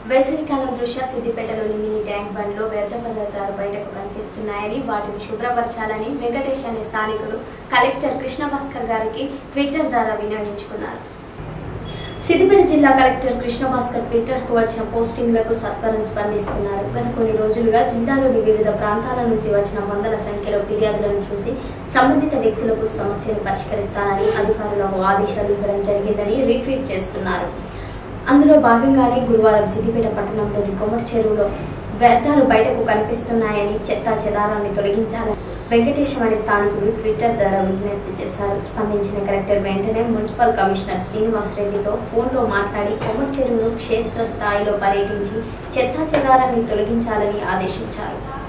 వేసవికాలం దృష్ట్యా సిద్దిపేటలోని mini tank బండ్లో వ్యర్థ పదార్థాలు బయటకు కనిపిస్తున్నాయని వాటిని శుభ్రపరచాలని వెంకటేష్ అనే స్థానికులు కలెక్టర్ కృష్ణ భాస్కర్ గారికి ట్విట్టర్ ద్వారా వినియోగించుకున్నారు సిద్దిపేట జిల్లా కలెక్టర్ కృష్ణ భాస్కర్ ట్విట్టర్ కు వచ్చిన పోస్టింగ్లకు సత్వరం స్పందిస్తున్నారు గత కొన్ని రోజులుగా జిల్లాలోని వివిధ ప్రాంతాల నుంచి వచ్చిన వందల సంఖ్యలో ఫిర్యాదులను చూసి సంబంధిత వ్యక్తులకు సమస్యను పరిష్కరిస్తానని అధికారులకు ఆదేశాలు ఇవ్వడం జరిగిందని రీట్వీట్ చేస్తున్నారు అందులో భాగంగానే గురువారం సిద్దిపేట పట్టణంలోని కొమ్మరి చెరువులో వ్యర్థాలు బయటకు కనిపిస్తున్నాయని చెత్తా చెదారాన్ని తొలగించాలని వెంకటేశం అనే స్థానికులు ట్విట్టర్ ద్వారా విజ్ఞప్తి చేశారు స్పందించిన కలెక్టర్ వెంటనే మున్సిపల్ కమిషనర్ శ్రీనివాస్ రెడ్డితో ఫోన్లో మాట్లాడి కొమ్మరి చెరువును క్షేత్ర స్థాయిలో పర్యటించి చెత్తా చెదారాన్ని తొలగించాలని ఆదేశించారు